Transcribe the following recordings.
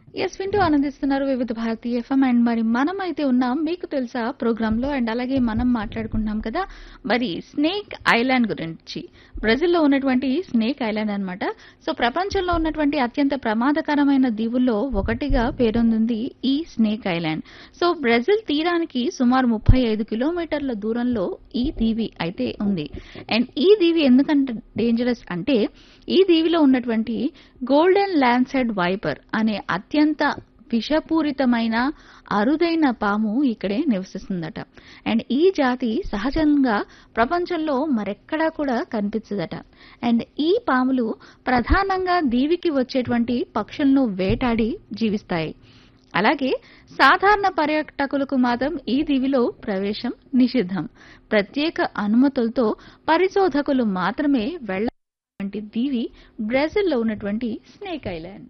yes వింటూ ఆనందిస్తున్నారు వివిధ భారతీయ ఎఫ్ఎం అండ్ మరి మనం అయితే ఉన్నాం మీకు తెలుసా ప్రోగ్రామ్ లో అండ్ అలాగే మనం మాట్లాడుకుంటున్నాం కదా మరి స్నేక్ ఐలాండ్ గురించి బ్రెజిల్లో ఉన్నటువంటి స్నేక్ ఐలాండ్ అన్నమాట సో ప్రపంచంలో ఉన్నటువంటి అత్యంత ప్రమాదకరమైన దీవుల్లో ఒకటిగా పేరొందింది ఈ స్నేక్ ఐలాండ్ సో బ్రెజిల్ తీరానికి సుమారు ముప్పై ఐదు కిలోమీటర్ల దూరంలో ఈ దీవి అయితే ఉంది అండ్ ఈ దీవి ఎందుకంటే డేంజరస్ అంటే ఈ దీవిలో ఉన్నటువంటి గోల్డెన్ ల్యాన్సెడ్ వైపర్ అనే అత్యంత విషపూరితమైన అరుదైన పాము ఇక్కడే నివసిస్తుందట అండ్ ఈ జాతి సహజంగా ప్రపంచంలో మరెక్కడా కూడా కనిపించదట అండ్ ఈ పాములు ప్రధానంగా దీవికి వచ్చేటువంటి పక్షులను వేటాడి జీవిస్తాయి అలాగే సాధారణ పర్యాటకులకు మాత్రం ఈ దీవిలో ప్రవేశం నిషిద్ధం ప్రత్యేక అనుమతులతో పరిశోధకులు మాత్రమే వెళ్ళటువంటి దీవి బ్రెజిల్లో ఉన్నటువంటి స్నేక్ ఐలాండ్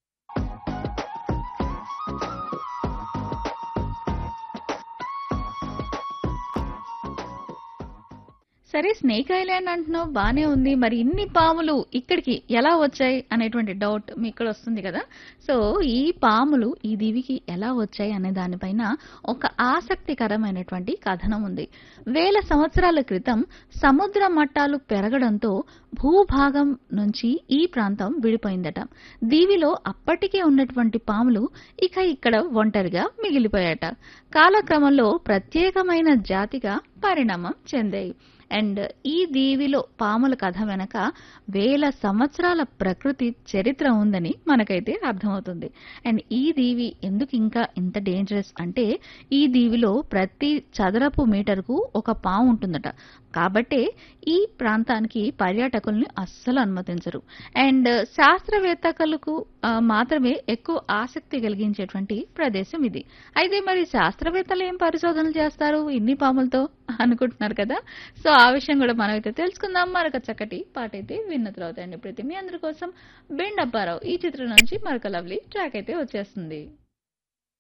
సరే స్నేక్ ఐలాండ్ అంటున్నావు బానే ఉంది మరి ఇన్ని పాములు ఇక్కడికి ఎలా వచ్చాయి అనేటువంటి డౌట్ మీ ఇక్కడ వస్తుంది కదా సో ఈ పాములు ఈ దీవికి ఎలా వచ్చాయి అనే దానిపైన ఒక ఆసక్తికరమైనటువంటి కథనం ఉంది వేల సంవత్సరాల క్రితం సముద్ర మట్టాలు పెరగడంతో భూభాగం నుంచి ఈ ప్రాంతం విడిపోయిందట దీవిలో అప్పటికే ఉన్నటువంటి పాములు ఇక ఇక్కడ ఒంటరిగా మిగిలిపోయాట కాలక్రమంలో ప్రత్యేకమైన జాతిగా పరిణామం చెందాయి అండ్ ఈ దీవిలో పాముల కథ వెనక వేల సంవత్సరాల ప్రకృతి చరిత్ర ఉందని మనకైతే అర్థమవుతుంది అండ్ ఈ దీవి ఎందుకు ఇంకా ఇంత డేంజరస్ అంటే ఈ దీవిలో ప్రతి చదరపు మీటర్కు ఒక పాము ఉంటుందట కాబట్టే ఈ ప్రాంతానికి పర్యాటకుల్ని అస్సలు అనుమతించరు అండ్ శాస్త్రవేత్తలకు ఆ, మాత్రమే ఎక్కువ ఆసక్తి కలిగించేటువంటి ప్రదేశం ఇది అయితే మరి శాస్త్రవేత్తలు ఏం పరిశోధనలు చేస్తారు ఇన్ని పాములతో అనుకుంటున్నారు కదా సో ఆ విషయం కూడా మనం అయితే తెలుసుకుందాం మరొక చక్కటి పాట అయితే విన్న తర్వాత అండి ప్రతి మీ అందరి కోసం బెండ్ అప్పారావు ఈ చిత్రం నుంచి మరొక లవ్లీ ట్రాక్ అయితే వచ్చేస్తుంది